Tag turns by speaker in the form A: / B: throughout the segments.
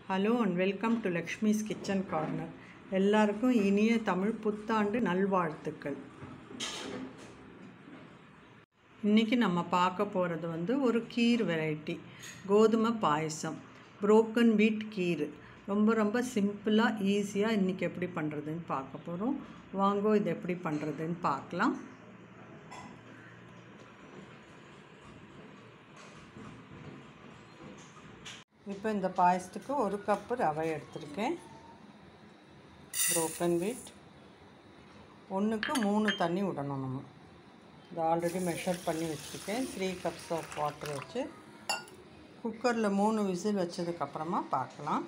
A: hello and welcome to Lakshmi's kitchen corner எல்லாருக்கும் இனிய தமிழ் புத்தாண்டு நல்வாழ்த்துக்கள் இன்றைக்கி நம்ம பார்க்க போகிறது வந்து ஒரு கீர் வெரைட்டி கோதுமை பாயசம் புரோக்கன் வீட் கீர் ரொம்ப ரொம்ப சிம்பிளாக ஈஸியாக இன்றைக்கி எப்படி பண்ணுறதுன்னு பார்க்க போகிறோம் வாங்கோ இது எப்படி பண்ணுறதுன்னு பார்க்கலாம் இப்போ இந்த பாயசத்துக்கு ஒரு கப்பு ரவை எடுத்திருக்கேன் புரோக்கன் வீட் ஒன்றுக்கு மூணு தண்ணி விடணும் நம்ம இது ஆல்ரெடி மெஷர் பண்ணி வச்சுருக்கேன் த்ரீ கப்ஸ் ஆஃப் வாட்டர் வச்சு குக்கரில் மூணு விசில் வச்சதுக்கப்புறமா பார்க்கலாம்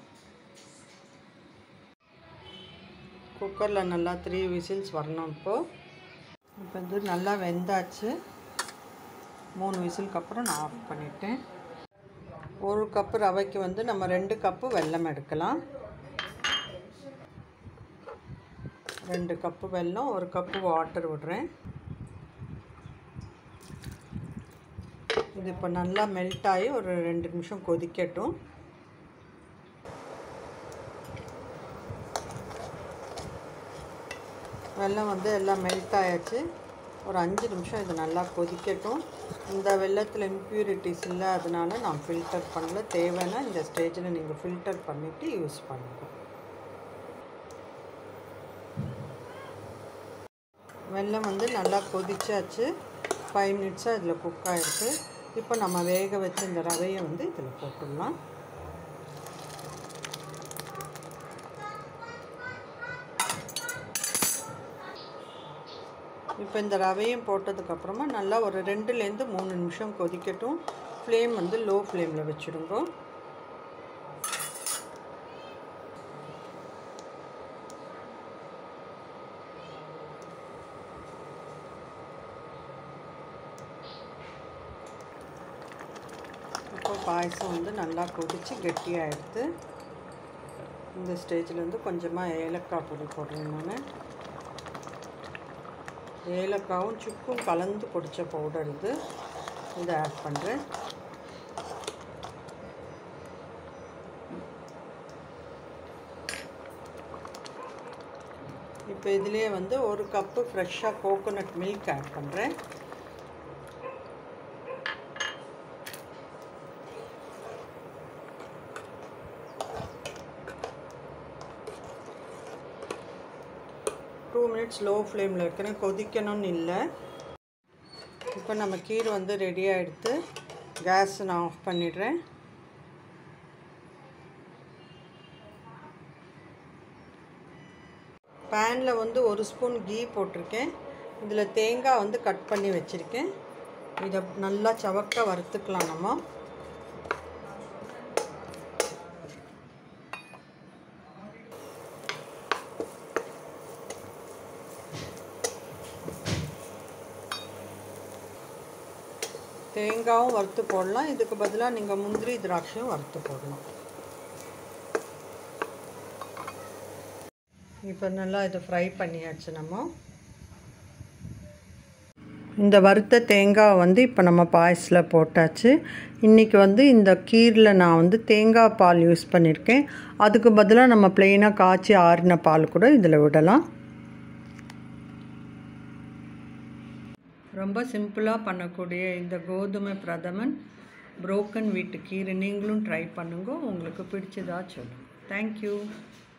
A: குக்கரில் நல்லா த்ரீ விசில்ஸ் வரணும் இப்போது இப்போ இது நல்லா வெந்தாச்சு மூணு விசிலுக்கு அப்புறம் நான் ஆஃப் பண்ணிட்டேன் ஒரு கப்பு ரவைக்கு வந்து நம்ம ரெண்டு கப்பு வெல்லம் எடுக்கலாம் ரெண்டு கப்பு வெல்லம் ஒரு கப்பு வாட்டர் விடுறேன் இது இப்போ நல்லா மெல்ட் ஆகி ஒரு ரெண்டு நிமிஷம் கொதிக்கட்டும் வெல்லம் வந்து எல்லாம் மெல்ட் ஆயாச்சு ஒரு அஞ்சு நிமிஷம் இது நல்லா கொதிக்கட்டும் இந்த வெள்ளத்தில் இம்ப்யூரிட்டிஸ் இல்லை அதனால நான் ஃபில்டர் பண்ணல தேவைன்னா இந்த ஸ்டேஜில் நீங்கள் ஃபில்டர் பண்ணிவிட்டு யூஸ் பண்ணுங்க வெல்லம் வந்து நல்லா கொதிச்சாச்சு ஃபைவ் மினிட்ஸாக இதில் குக் ஆகிருக்கு இப்போ நம்ம வேக வச்ச இந்த ரவையை வந்து இதில் போட்டுடலாம் இப்போ இந்த ரவையும் போட்டதுக்கப்புறமா நல்லா ஒரு ரெண்டுலேருந்து மூணு நிமிஷம் கொதிக்கட்டும் ஃப்ளேம் வந்து லோ ஃப்ளேமில் வச்சுடுங்க இப்போ பாயசம் வந்து நல்லா கொதித்து கெட்டியாகிடுது இந்த ஸ்டேஜில் வந்து கொஞ்சமாக ஏலக்காய் பொடி போடுறேன் நான் ஏலக்காவும் சுக்கும் கலந்து பொடிச்ச பவுடர் இது இதை ஆட் பண்ணுறேன் இப்போ இதுலேயே வந்து ஒரு கப்பு ஃப்ரெஷ்ஷாக கோகோனட் மில்க் ஆட் பண்ணுறேன் டூ மினிட்ஸ் லோ ஃப்ளேமில் வைக்கிறேன் கொதிக்கணும்னு இல்லை இப்போ நம்ம கீரை வந்து ரெடி ஆகிடுத்து கேஸ் நான் ஆஃப் பண்ணிடுறேன் பேனில் வந்து ஒரு ஸ்பூன் கீ போட்டிருக்கேன் இதில் தேங்காய் வந்து கட் பண்ணி வச்சுருக்கேன் இதை நல்லா சவக்க வறுத்துக்கலாம் நம்ம தேங்காயும் வறுத்து போடலாம் இதுக்கு பதிலாக நீங்கள் முந்திரி திராட்சையும் வறுத்து போடலாம் இப்போ நல்லா இதை ஃப்ரை பண்ணியாச்சு நம்ம இந்த வறுத்த தேங்காய் வந்து இப்போ நம்ம பாயசில் போட்டாச்சு இன்றைக்கி வந்து இந்த கீரில் நான் வந்து தேங்காய் பால் யூஸ் பண்ணியிருக்கேன் அதுக்கு பதிலாக நம்ம ப்ளெயினாக காய்ச்சி ஆறின பால் கூட இதில் விடலாம் ரொம்ப சிம்பிளாக பண்ணக்கூடிய இந்த கோதுமை பிரதமன் புரோக்கன் வீட்டு கீரை நீங்களும் ட்ரை பண்ணுங்க உங்களுக்கு பிடிச்சதா சொல்லுங்கள் தேங்க்யூ